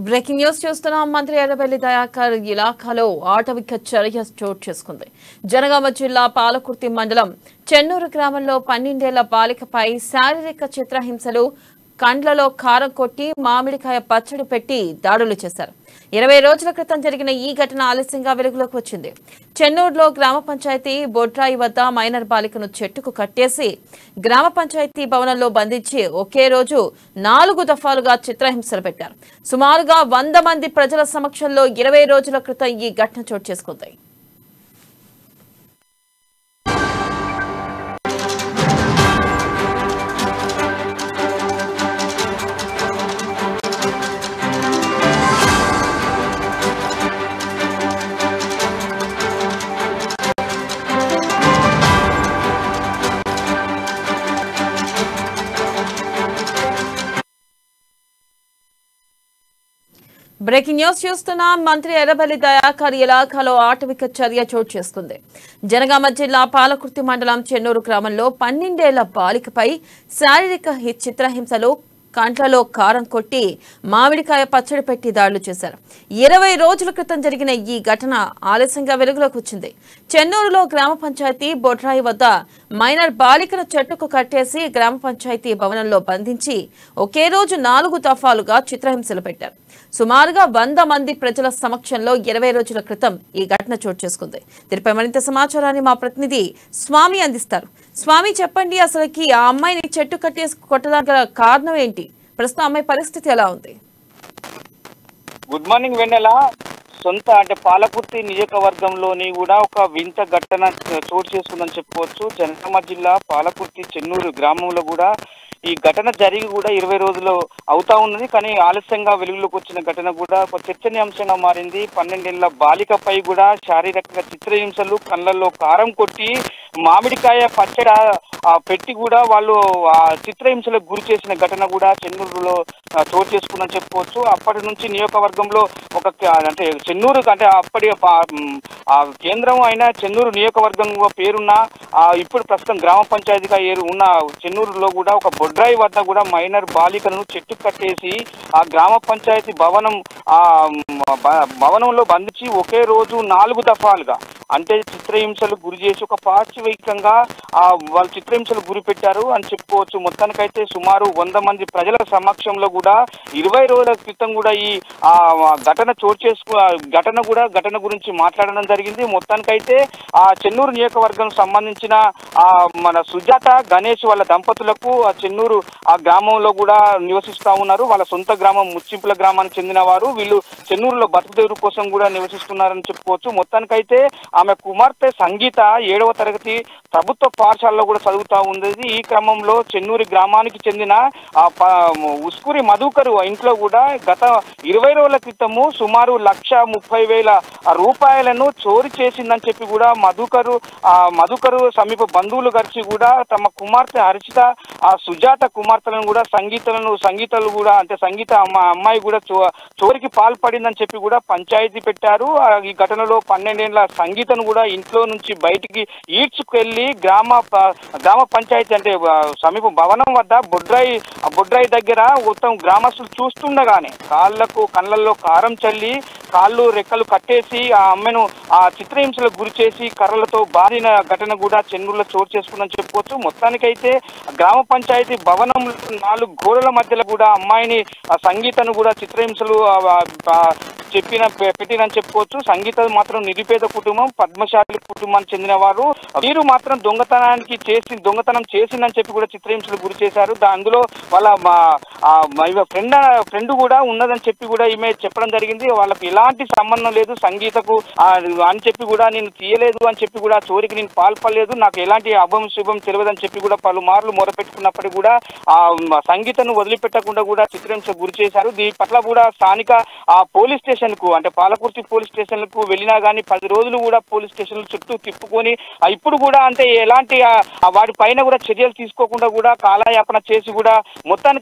breaking news చూస్తున్నాం మంత్రి ఎర్రబెల్లి దయాకర్ ఇలాఖాలో ఆటవిక చర్య చోటు చేసుకుంది జనగామ జిల్లా పాలకుర్తి మండలం చెన్నూరు గ్రామంలో పన్నెండేళ్ల బాలికపై శారీరక చిత్రహింసలు కండ్లలో కారం కొట్టి మామిడికాయ పచ్చడి పెట్టి దాడులు చేశారు ఇరవై రోజుల క్రితం జరిగిన ఈ ఘటన ఆలస్యంగా వెలుగులోకి వచ్చింది చెన్నూరులో గ్రామ పంచాయతీ బొడ్రాయి వద్ద మైనర్ బాలికను చెట్టుకు కట్టేసి గ్రామ పంచాయతీ భవనంలో బంధించి ఒకే రోజు నాలుగు దఫాలుగా చిత్రహింసలు పెట్టారు సుమారుగా వంద మంది ప్రజల సమక్షంలో ఇరవై రోజుల క్రితం ఈ ఘటన చోటు చేసుకుంది బ్రేకింగ్ న్యూస్ చూస్తున్నాం మంత్రి ఎర్రబెల్లి దయాకర్ ఇలాఖాలో ఆటవిక చర్య చోటు చేసుకుంది జనగామ జిల్లా పాలకుర్తి మండలం చెన్నూరు గ్రామంలో పన్నెండేళ్ల బాలికపై శారీరక హి- చిత్రహింసలు కంట్లలో కారం కొట్టి మామిడికాయ పచ్చడి పెట్టి దాడులు చేశారు ఇరవై రోజుల క్రితం జరిగిన ఈ ఘటన ఆలస్యంగా వెలుగులోకి వచ్చింది చెన్నూరులో గ్రామ పంచాయతీ బొడ్రాయి వద్ద మైనర్ బాలికను చెట్టుకు కట్టేసి గ్రామ పంచాయతీ భవనంలో బంధించి ఒకే రోజు నాలుగు దఫాలుగా చిత్రహింసలు పెట్టారు సుమారుగా వంద మంది ప్రజల సమక్షంలో ఇరవై రోజుల క్రితం ఈ ఘటన చోటు చేసుకుంది దీనిపై మరింత సమాచారాన్ని మా ప్రతినిధి స్వామి అందిస్తారు స్వామి చెప్పండి అసలుకి ఆ అమ్మాయిని చెట్టు కట్టేసి కొట్టడానికి గల కారణం ఏంటి ప్రస్తుతం అమ్మాయి పరిస్థితి ఎలా ఉంది గుడ్ మార్నింగ్ వెన్నెల సొంత అంటే పాలకుర్తి నియోజకవర్గంలోని కూడా ఒక వింత ఘటన చోటు చేసుకుందని చెప్పుకోవచ్చు జనగామ జిల్లా పాలకుర్తి చెన్నూరు గ్రామంలో కూడా ఈ ఘటన జరిగి కూడా ఇరవై రోజులు అవుతా ఉన్నది కానీ ఆలస్యంగా వెలుగులోకి వచ్చిన ఘటన కూడా ఒక చర్చనీయాంశంగా మారింది పన్నెండేళ్ల బాలికపై కూడా శారీరక చిత్రహింసలు కళ్ళల్లో కారం కొట్టి మామిడికాయ పచ్చడి ఆ, పెట్టి కూడా వాళ్ళు ఆ చిత్రహింసలకు గురి చేసిన ఘటన కూడా చెన్నూరులో ఆ, చోటు చేసుకుందని చెప్పుకోవచ్చు అప్పటి నుంచి నియోజకవర్గంలో ఒక క- అంటే చెన్నూరు అంటే అప్పటి పా- మ్, ఆ కేంద్రం అయిన చెన్నూరు నియోజకవర్గంలో పేరున్న ఆ, ఇప్పుడు ప్రస్తుతం గ్రామ పంచాయతీగా ఏరు ఉన్న చెన్నూరులో కూడా ఒక బొడ్రాయి వద్ద కూడా మైనర్ బాలికలను చెట్టు కట్టేసి ఆ గ్రామ పంచాయతీ భవనం ఆ మ్, భ- భవనంలో బంధించి ఒకే రోజు నాలుగు దఫాలుగా అంటే చిత్రహింసలు గురి చేసి ఒక పార్శ్వికంగా ఆ వాళ్ళు చిత్రహింసలు గురి పెట్టారు అని చెప్పుకోవచ్చు మొత్తానికైతే సుమారు వంద మంది ప్రజల సమక్షంలో కూడా ఇరవై రోజుల క్రితం కూడా ఈ ఆ ఘటన చోటు చేసుకు ఆ ఘటన కూడా ఘటన గురించి మాట్లాడడం జరిగింది మొత్తానికైతే ఆ చెన్నూరు నియోజకవర్గం సంబంధించిన ఆ మన సుజాత గణేష్ వాళ్ళ దంపతులకు ఆ చెన్నూరు ఆ గ్రామంలో కూడా నివసిస్తా ఉన్నారు వాళ్ళ సొంత గ్రామం ముచ్చింపుల గ్రామానికి చెందిన వారు వీళ్ళు చెన్నూరులో బతుకుదేరు కోసం కూడా నివసిస్తున్నారని చెప్పుకోవచ్చు మొత్తానికైతే ఆమె కుమార్తె సంగీత ఏడవ తరగతి ప్రభుత్వ పాఠశాలలో కూడా చదువుతా ఉంది ఈ క్రమంలో చెన్నూరి గ్రామానికి చెందిన ఆ ప- ఉస్కూరి మధుకరు ఇంట్లో కూడా గత ఇరవై రోజుల క్రితము సుమారు లక్ష ముప్పై వేల రూపాయలను చోరీ చేసిందని చెప్పి కూడా మధుకరు ఆ మధుకరు సమీప బంధువులు కలిసి కూడా తమ కుమార్తె హర్షిత ఆ సుజాత కుమార్తెలను కూడా సంగీతలను సంగీతలు కూడా అంటే సంగీత అమ్మ అమ్మాయి కూడా చో చోరికి పాల్పడిందని చెప్పి కూడా పంచాయతీ పెట్టారు ఆ ఈ ఘటనలో పన్నెండేళ్ల సంగీతను కూడా ఇంట్లో నుంచి బయటికి ఈడ్చుకెళ్లి గ్రామ ప- గ్రామ పంచాయతీ అంటే ఆ, సమీప భవనం వద్ద బొడ్రాయి ఆ బొడ్రాయి దగ్గర మొత్తం గ్రామస్తులు చూస్తుండగానే కాళ్ళకు కళ్ళల్లో కారం చల్లి కాళ్ళు రెక్కలు కట్టేసి ఆ అమ్మాయిను ఆ చిత్రహింసలకు గురి చేసి కర్రలతో బారిన ఘటన కూడా చెన్నూరులో చోటు చేసుకుందని చెప్పుకోవచ్చు మొత్తానికైతే గ్రామ పంచాయతీ భవనం నాలుగు గోడల మధ్యలో కూడా అమ్మాయిని ఆ సంగీతను కూడా చిత్రహింసలు ఆ, ఆ, చెప్పిన పె- పెట్టినని చెప్పుకోవచ్చు సంగీత మాత్రం నిరుపేద కుటుంబం పద్మశాలి కుటుంబానికి చెందిన వారు వీరు మాత్రం దొంగతనానికి చేసి దొంగతనం చేసిందని చెప్పి కూడా చిత్రహింసలు గురి చేశారు దా- అందులో వాళ్ళ మా ఆ, మా ఈమె ఫ్రెండ్ ఫ్రెండ్ కూడా ఉన్నదని చెప్పి కూడా ఈమె చెప్పడం జరిగింది వాళ్ళకి ఎలాంటి సంబంధం లేదు సంగీతకు ఆ, అని చెప్పి కూడా నేను తీయలేదు అని చెప్పి కూడా చోరికి నేను పాల్పడలేదు నాకు ఎలాంటి అభం శుభం తెలియదని చెప్పి కూడా పలుమార్లు మొరపెట్టుకున్నప్పటికీ కూడా ఆ మ- సంగీతను వదిలిపెట్టకుండా కూడా చిత్రహింస గురి చేశారు దీని పట్ల కూడా స్థానిక ఆ పోలీస్ స్టేషన్ కు అంటే పాలకుర్తి పోలీస్ స్టేషన్ కు వెళ్ళినా కానీ పది రోజులు కూడా పోలీస్ స్టేషన్ చుట్టూ తిప్పుకొని ఆ ఇప్పుడు కూడా అంటే ఎలాంటి ఆ- ఆ వాటి పైన కూడా చర్యలు తీసుకోకుండా కూడా కాలయాపన చేసి కూడా మొత్తానికైతే ఆ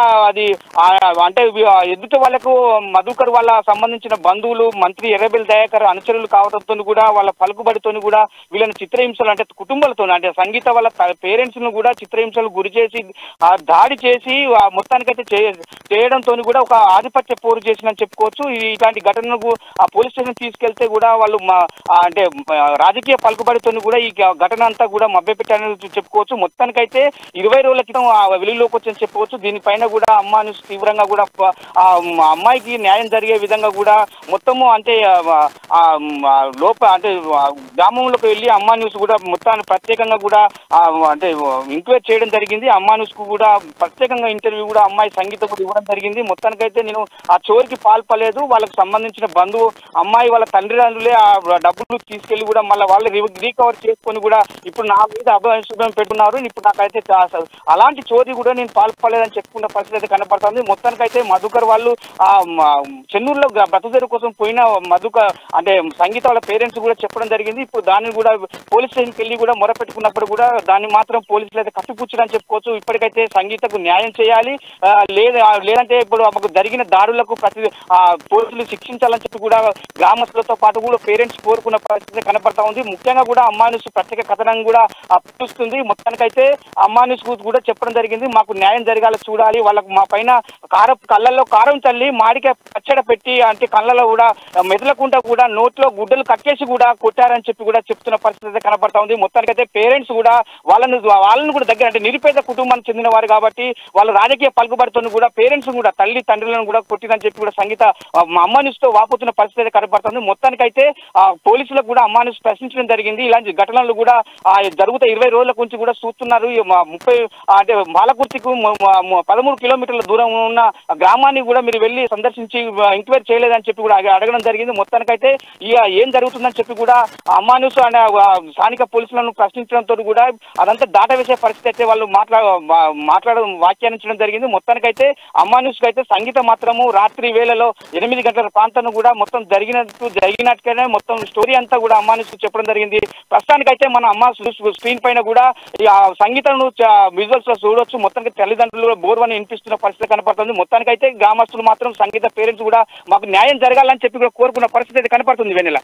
అది ఆ, అంటే వి- ఆ ఎదుటి వాళ్ళకు మధుకర్ వాళ్ళ సంబంధించిన బంధువులు మంత్రి ఎర్రబెల్లి దయాకర్ అనుచరులు కావడంతో కూడా వాళ్ళ పలుకుబడితో కూడా వీళ్ళని చిత్రహింసలు అంటే కుటుంబాలతో అంటే సంగీత వాళ్ళ పేరెంట్స్ ను కూడా చిత్రహింసలు గురి చేసి ఆ దాడి చేసి ఆ మొత్తానికైతే చే- చేయడంతో కూడా ఒక ఆధిపత్య పోరు చేసిందని చెప్పుకోవచ్చు ఈ- ఇట్లాంటి ఘటనకు ఆ పోలీస్ స్టేషన్ తీసుకెళ్తే కూడా వాళ్ళు మా- ఆ అంటే మ- రాజకీయ పలుకుబడితో కూడా ఈ గ- ఘటన అంతా కూడా మభ్యపెట్టారని చెప్పుకోవచ్చు మొత్తానికైతే ఇరవై రోజుల క్రితం ఆ వెలుగులోకి వచ్చని చెప్పుకోవచ్చు దీనిపైన కూడా అమ్మా న్యూస్ తీవ్రంగా కూడా ప- ఆ మ- అమ్మాయికి న్యాయం జరిగే విధంగా కూడా మొత్తము అంటే ఆ, ఆ, ఆ, లోప అంటే ఆ, గ్రామంలోకి వెళ్ళి అమ్మా న్యూస్ కూడా మొత్తాన్ని ప్రత్యేకంగా కూడా ఆ, అంటే ఎంక్వైరీ చేయడం జరిగింది అమ్మా న్యూస్ కు కూడా ప్రత్యేకంగా ఇంటర్వ్యూ కూడా అమ్మాయి సంగీతం కూడా ఇవ్వడం జరిగింది మొత్తానికైతే నేను ఆ చోరికి పాల్పలేదు వాళ్ళకి సంబంధించిన బంధువు అమ్మాయి వాళ్ళ తండ్రిదండ్రులే ఆ డబ్బులు తీసుకెళ్లి కూడా మళ్ళీ వాళ్ళు రి- రీకవర్ చేసుకొని కూడా ఇప్పుడు నా మీద అభిషేకం పెట్టున్నారు ఇప్పుడు నాకైతే చా- అసలు అలాంటి చోరీ కూడా నేను పాల్పడలేదని చెప్పుకున్న పరిస్థితి అయితే కనపడుతుంది మొత్తానికైతే మధుకర్ వాళ్ళు ఆ మ- చెన్నూరులో గ- బ్రతుదేరు కోసం పోయిన మధుక అంటే సంగీత వాళ్ళ పేరెంట్స్ కూడా చెప్పడం జరిగింది ఇప్పుడు దాన్ని కూడా పోలీస్ స్టేషన్కి వెళ్ళి కూడా మొరపెట్టుకున్నప్పుడు కూడా దాన్ని మాత్రం పోలీసులు అయితే కప్పిపుచ్చడని చెప్పుకోవచ్చు ఇప్పటికైతే సంగీతకు న్యాయం చేయాలి ఆ, లేదా లేదంటే ఇప్పుడు ఆమెకు జరిగిన దాడులకు ప్రతి ఆ, పోలీసులు శిక్షించాలని చెప్పి కూడా గ్రామస్తులతో పాటు కూడా పేరెంట్స్ కోరుకున్న పరిస్థితి కనపడతా ఉంది ముఖ్యంగా కూడా అమ్మానుస్ ప్రత్యేక కథనం కూడా ఆ, పిలుస్తుంది మొత్తానికైతే అమ్మానుస్ కూడా చెప్పడం జరిగింది మాకు న్యాయం జరగాలి చూడాలి వాళ్ళకు మా పైన కారం కళ్ళల్లో కారం చల్లి మాడిక పచ్చడి పెట్టి అంటే కళ్ళలో కూడా మెదలకుండా కూడా నోట్లో గుడ్డలు కట్టేసి కూడా కొట్టారని చెప్పి కూడా చెప్తున్న పరిస్థితి అయితే కనపడతా ఉంది మొత్తానికైతే పేరెంట్స్ కూడా వాళ్ళను వాళ్ళను కూడా దగ్గర అంటే నిరుపేద కుటుంబానికి చెందిన వారు కాబట్టి వాళ్ళ రాజకీయ పలుకుబడితో కూడా పేరెంట్స్ కూడా తల్లి తండ్రులను కూడా కొట్టిందని చెప్పి కూడా సంగీత ఆ, మా అమ్మానిస్తో వాపోతున్న పరిస్థితి అయితే కనపడుతుంది మొత్తానికైతే ఆ, పోలీసులకు కూడా అమ్మానిస్ ప్రశ్నించడం జరిగింది ఇలాంటి ఘటనలు కూడా ఆ, జరుగుతాయి ఇరవై రోజుల నుంచి కూడా చూస్తున్నారు ఈ మా ముప్పై ఆ, అంటే బాలకుర్తికు మ- మ- మ- పదమూడు కిలోమీటర్ల దూరం ఉన్న గ్రామాన్ని కూడా మీరు వెళ్ళి సందర్శించి ఎంక్వైరీ చేయలేదని చెప్పి కూడా అడగ- అడగడం జరిగింది మొత్తానికైతే ఇక ఏం జరుగుతుందని చెప్పి కూడా అమ్మానుస్ అనే ఆ, స్థానిక పోలీసులను ప్రశ్నించడంతో కూడా అదంతా దాటవేసే పరిస్థితి అయితే వాళ్ళు మాట్లా మా- మాట్లాడడం వ్యాఖ్యానించడం జరిగింది మొత్తానికైతే అమ్మానుస్ అయితే సంగీతం మాత్రము రాత్రి వేళలో ఎనిమిది గంటల ప్రాంతాన్ని కూడా మొత్తం జరిగినట్టు జరిగినట్టుగానే మొత్తం స్టోరీ అంతా కూడా అమ్మానుస్ చెప్పడం జరిగింది ప్రస్తుతానికైతే మన అమ్మ స్క్రీన్ పైన కూడా ఈ ఆ సంగీతం విజువల్స్ లో చూడొచ్చు మొత్తానికి తల్లిదండ్రులు కూడా బోర్వని వినిపిస్తున్న పరిస్థితి కనపడుతుంది మొత్తానికైతే గ్రామస్తులు మాత్రం సంగీత పేరెంట్స్ కూడా మాకు న్యాయం జరగాలని చెప్పి కూడా కోరుకున్న పరిస్థితి అయితే కనపడుతుంది వెన్నెల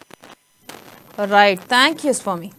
రైట్ థ్యాంక్ యూ స్వామి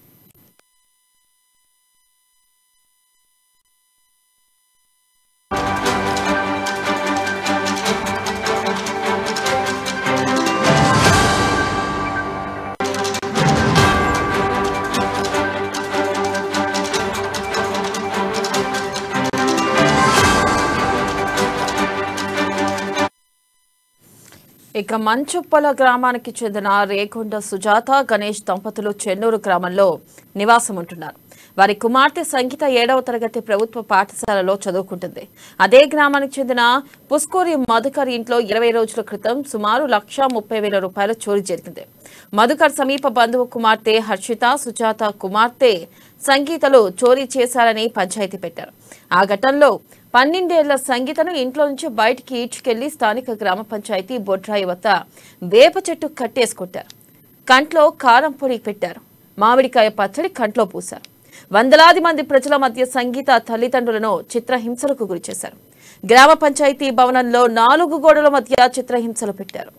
ఇక మంచుప్పల గ్రామానికి చెందిన రేకొండ సుజాత గణేష్ దంపతులు చెన్నూరు గ్రామంలో నివాసం ఉంటున్నారు వారి కుమార్తె సంగీత ఏడవ తరగతి ప్రభుత్వ పాఠశాలలో చదువుకుంటుంది అదే గ్రామానికి చెందిన పుస్కూరి మధుకర్ ఇంట్లో ఇరవై రోజుల క్రితం సుమారు లక్ష ముప్పై వేల రూపాయల చోరీ జరిగింది మధుకర్ సమీప బంధువు కుమార్తె హర్షిత సుజాత కుమార్తె సంగీతలు చోరీ చేశారని పంచాయతీ పెట్టారు ఆ ఘటనలో పన్నెండేళ్ల సంగీతను ఇంట్లో నుంచి బయటికి ఈడ్చుకెళ్లి స్థానిక గ్రామ పంచాయతీ బొడ్రాయి వద్ద వేప చెట్టు కట్టేసుకొట్టారు కంట్లో కారం పొడి పెట్టారు మామిడికాయ పచ్చడి కంట్లో పూశారు వందలాది మంది ప్రజల మధ్య సంగీత తల్లిదండ్రులను చిత్రహింసలకు గురిచేశారు గ్రామ పంచాయతీ భవనంలో నాలుగు గోడల మధ్య చిత్రహింసలు పెట్టారు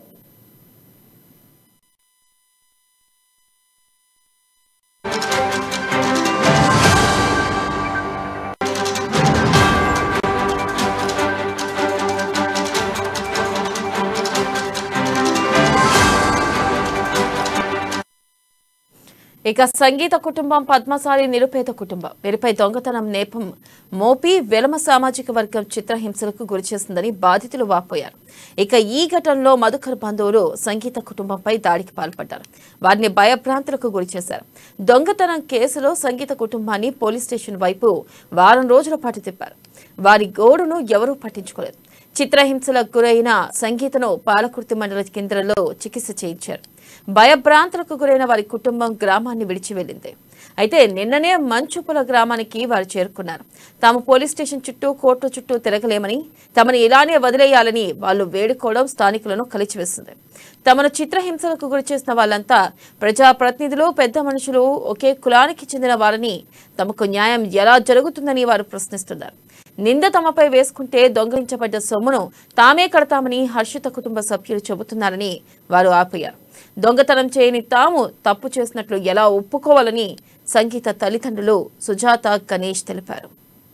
ఇక సంగీత కుటుంబం పద్మశాలి నిరుపేద కుటుంబం వీరిపై దొంగతనం నేపం మోపి వెలమ సామాజిక వర్గం చిత్రహింసలకు గురిచేసిందని బాధితులు వాపోయారు ఇక ఈ ఘటనలో మధుకర్ బంధువులు సంగీత కుటుంబంపై దాడికి పాల్పడ్డారు వారిని భయభ్రాంతులకు గురిచేశారు దొంగతనం కేసులో సంగీత కుటుంబాన్ని పోలీస్ స్టేషన్ వైపు వారం రోజుల పాటు తిప్పారు వారి గోడును ఎవరూ పట్టించుకోలేదు చిత్రహింసలకు గురైన సంగీతను పాలకుర్తి మండల కేంద్రంలో చికిత్స చేయించారు భయభ్రాంతులకు గురైన వారి కుటుంబం గ్రామాన్ని విడిచి వెళ్ళింది అయితే నిన్ననే మంచుపుల గ్రామానికి వారు చేరుకున్నారు తాము పోలీస్ స్టేషన్ చుట్టూ కోర్టు చుట్టూ తిరగలేమని తమను ఇలానే వదిలేయాలని వాళ్ళు వేడుకోవడం స్థానికులను కలిచివేసింది తమను చిత్రహింసలకు గురి చేసిన వాళ్ళంతా ప్రజాప్రతినిధులు పెద్ద మనుషులు ఒకే కులానికి చెందిన వారని తమకు న్యాయం ఎలా జరుగుతుందని వారు ప్రశ్నిస్తున్నారు నింద తమపై వేసుకుంటే దొంగలించబడ్డ సొమ్మును తామే కడతామని హర్షిత కుటుంబ సభ్యులు చెబుతున్నారని వారు ఆపయ్యారు దొంగతనం చేయని తాము తప్పు చేసినట్లు ఎలా ఒప్పుకోవాలని సంగీత తల్లిదండ్రులు సుజాత గణేష్ తెలిపారు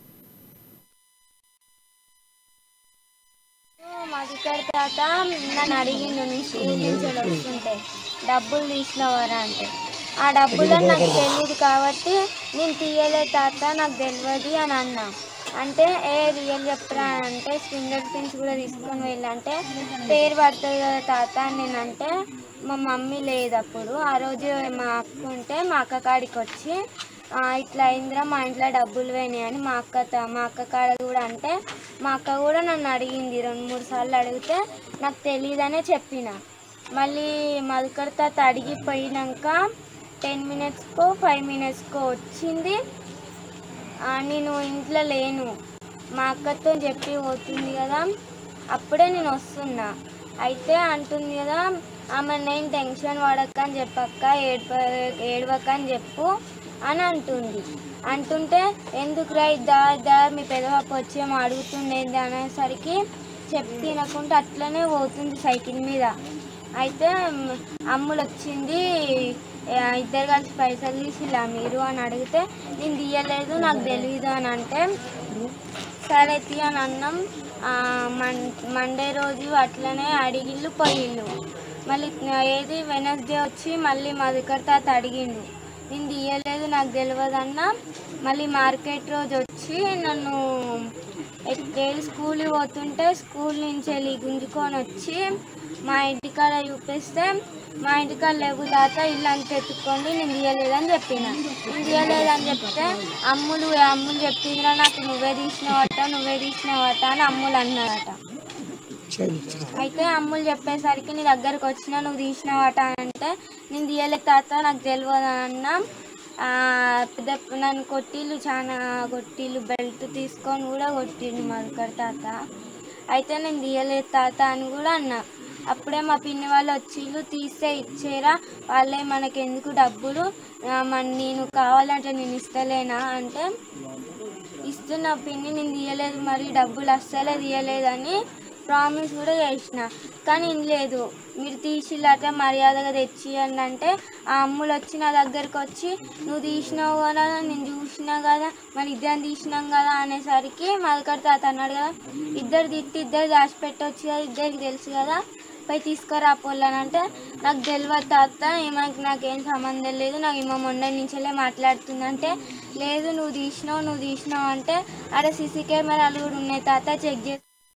మధుకర్ తాత నన్ను అడిగిండు నీ స్కూల్ నుంచి వస్తుంటే డబ్బులు తీసినవారా అంటే ఆ డబ్బులు నాకు తెలియదు కాబట్టి నేను తీయలే తాత నాకు తెలియదు అని అన్నా అంటే ఏ రియల్ చెప్తారా అని అంటే ఫింగర్ ప్రింట్స్ కూడా తీసుకొని వెళ్ళంటే పేరు పడుతుంది కదా తాత అని నేను అంటే మా మమ్మీ లేదు అప్పుడు ఆ రోజు మా అక్క ఉంటే మా అక్క కాడికి వచ్చి "ఆ, ఇట్లా అయిందిరా మా ఇంట్లో డబ్బులు పోయినాయి అని మా అక్క త- మా అక్క కాడ కూడా అంటే మా అక్క కూడా నన్ను అడిగింది రెండు మూడు సార్లు అడిగితే నాకు తెలియదనే చెప్పిన మళ్ళీ మధుకర్ తాత అడిగి పోయినాక టెన్ మినిట్స్కో ఫైవ్ మినిట్స్కో వచ్చింది ఆ, నేను ఇంట్లో లేను మా అక్కతో చెప్పి పోతుంది కదా అప్పుడే నేను వస్తున్నా అయితే అంటుంది కదా ఆమె నేను టెన్షన్ పడక్క అని చెప్పక్క ఏడ్ప ఏడవక్క అని చెప్పు అని అంటుంది అంటుంటే ఎందుకు రా దా దా మీ పెదవాపు వచ్చి ఏమో అడుగుతుండేది అనేసరికి చెప్పి తినకుండా అట్లనే పోతుంది సైకిల్ మీద అయితే మ్, అమ్ములు వచ్చింది ఆ, ఇద్దరు కలిసి పైసలు తీసిలా మీరు అని అడిగితే నేను తీయలేదు నాకు తెలియదు అని అంటే సరే తీ అని అన్నాం ఆ, మన్ మండే రోజు అట్లనే అడిగిళ్ళు పోయిళ్ళు మళ్ళీ ఏది వెనస్డే వచ్చి మళ్ళీ మధుకర్ తాత అడిగిండు నేను తీయలేదు నాకు తెలియదు అన్న మళ్ళీ మార్కెట్ రోజు వచ్చి నన్ను డైలీ స్కూల్కి పోతుంటే స్కూల్ నుంచి వెళ్ళి గుంజుకొని వచ్చి మా ఇంటికాడ చూపిస్తే మా ఇంటికాడ లేవు తాత ఇల్లు అంత ఎత్తుక్కోండి నేను తీయలేదని చెప్పిన నేను తీయలేదని చెప్తే అమ్ములు అమ్ములు చెప్పిందిరా నాకు నువ్వే తీసినవట నువ్వే తీసినవట అని అమ్ములు అన్నారట అయితే అమ్ములు చెప్పేసరికి నీ దగ్గరకు వచ్చిన నువ్వు తీసినవాట అని అంటే నేను తీయలే తాత నాకు తెలియదు అన్న ఆ, పెద్ద నన్ను కొట్టిళ్ళు చాలా కొట్టిళ్ళు బెల్ట్ తీసుకొని కూడా కొట్టిండు మధుకర్ తాత అయితే నేను తీయలేదు తాత అని కూడా అన్నా అప్పుడే మా పిన్ని వాళ్ళు వచ్చిళ్ళు తీస్తే ఇచ్చేరా వాళ్ళే మనకి ఎందుకు డబ్బులు ఆ, మన నేను కావాలంటే నేను ఇస్తలేనా అంటే ఇస్తున్న పిన్ని నేను తీయలేదు మరి డబ్బులు అస్సలే తీయలేదని ప్రామిస్ కూడా చేసిన కానీ లేదు మీరు తీసిలాట మర్యాదగా తెచ్చి అని అంటే ఆ అమ్ములు వచ్చి నా దగ్గరకు వచ్చి నువ్వు తీసినావు కదా నేను చూసినా కదా మన ఇద్దరం తీసినాం కదా అనేసరికి మధుకర్ తాత అన్నాడు కదా ఇద్దరు తిట్టి ఇద్దరు దాచిపెట్టవచ్చు కదా ఇద్దరికి తెలుసు కదా పోయి తీసుకురా పోలని అంటే నాకు తెలియదు తాత ఈమెకి నాకేం సంబంధం లేదు నాకు ఈమె మొన్న నుంచెల్లే మాట్లాడుతుందంటే లేదు నువ్వు తీసినావు నువ్వు తీసినావు అంటే అక్కడ సీసీ కెమెరాలు కూడా ఉన్నాయి తాత చెక్ చేసి